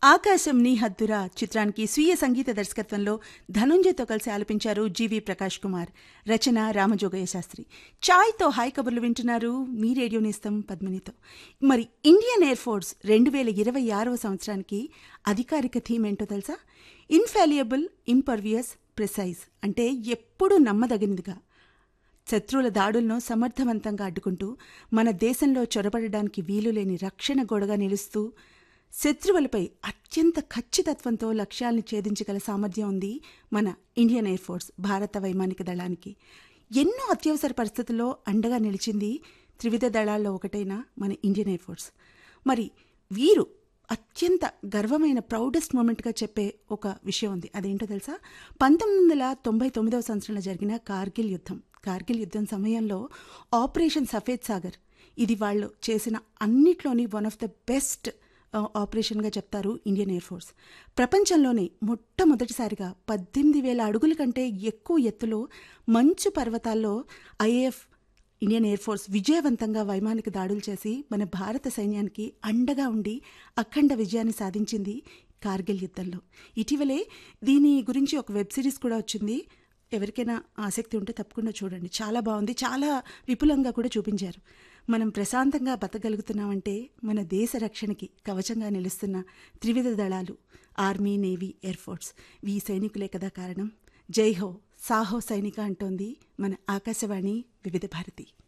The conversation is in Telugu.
ఆకాశం నీ హద్దురా చిత్రానికి స్వీయ సంగీత దర్శకత్వంలో ధనుంజయ్తో కలిసి ఆలపించారు జీవి ప్రకాష్ కుమార్ రచన రామజోగయ్య శాస్త్రి చాయ్తో హాయ్ కబుర్లు వింటున్నారు మీ రేడియో నేస్తం పద్మినితో మరి ఇండియన్ ఎయిర్ ఫోర్స్ రెండు వేల ఇరవై ఆరవ సంవత్సరానికి అధికారిక థీమ్ ఏంటో తెలుసా ఇన్ఫాలియబుల్ ఇంపర్వియస్ ప్రిసైజ్ అంటే ఎప్పుడూ నమ్మదగినదిగా శత్రువుల దాడులను సమర్థవంతంగా అడ్డుకుంటూ మన దేశంలో చొరబడడానికి వీలులేని రక్షణ గోడగా నిలుస్తూ శత్రువులపై అత్యంత ఖచ్చితత్వంతో లక్ష్యాల్ని ఛేదించగల సామర్థ్యం ఉంది మన ఇండియన్ ఎయిర్ ఫోర్స్ భారత వైమానిక దళానికి ఎన్నో అత్యవసర పరిస్థితుల్లో అండగా నిలిచింది త్రివిధ దళాల్లో ఒకటైన మన ఇండియన్ ఎయిర్ ఫోర్స్ మరి వీరు అత్యంత గర్వమైన ప్రౌడెస్ట్ మూమెంట్గా చెప్పే ఒక విషయం ఉంది అదేంటో తెలుసా పంతొమ్మిది వందల తొంభై తొమ్మిదవ సంవత్సరంలో జరిగిన కార్గిల్ యుద్ధం కార్గిల్ యుద్ధం సమయంలో ఆపరేషన్ సఫేద్ సాగర్ ఇది వాళ్ళు చేసిన అన్నిట్లోని వన్ ఆఫ్ ద బెస్ట్ ఆపరేషన్గా చెప్తారు ఇండియన్ ఎయిర్ ఫోర్స్ ప్రపంచంలోనే మొట్టమొదటిసారిగా పద్దెనిమిది వేల అడుగుల కంటే ఎక్కువ ఎత్తులో మంచు పర్వతాల్లో ఐఏఎఫ్ ఇండియన్ ఎయిర్ ఫోర్స్ విజయవంతంగా వైమానిక దాడులు చేసి మన భారత సైన్యానికి అండగా ఉండి అఖండ విజయాన్ని సాధించింది కార్గిల్ యుద్ధంలో ఇటీవలే దీని గురించి ఒక వెబ్ సిరీస్ కూడా వచ్చింది ఎవరికైనా ఆసక్తి ఉంటే తప్పకుండా చూడండి చాలా బాగుంది చాలా విపులంగా కూడా చూపించారు మనం ప్రశాంతంగా బతకగలుగుతున్నామంటే మన దేశ రక్షణకి కవచంగా నిలుస్తున్న త్రివిధ దళాలు ఆర్మీ నేవీ ఎయిర్ ఫోర్స్ ఈ సైనికులే కదా కారణం జై హో సాహో సైనిక అంటోంది మన ఆకాశవాణి వివిధ భారతి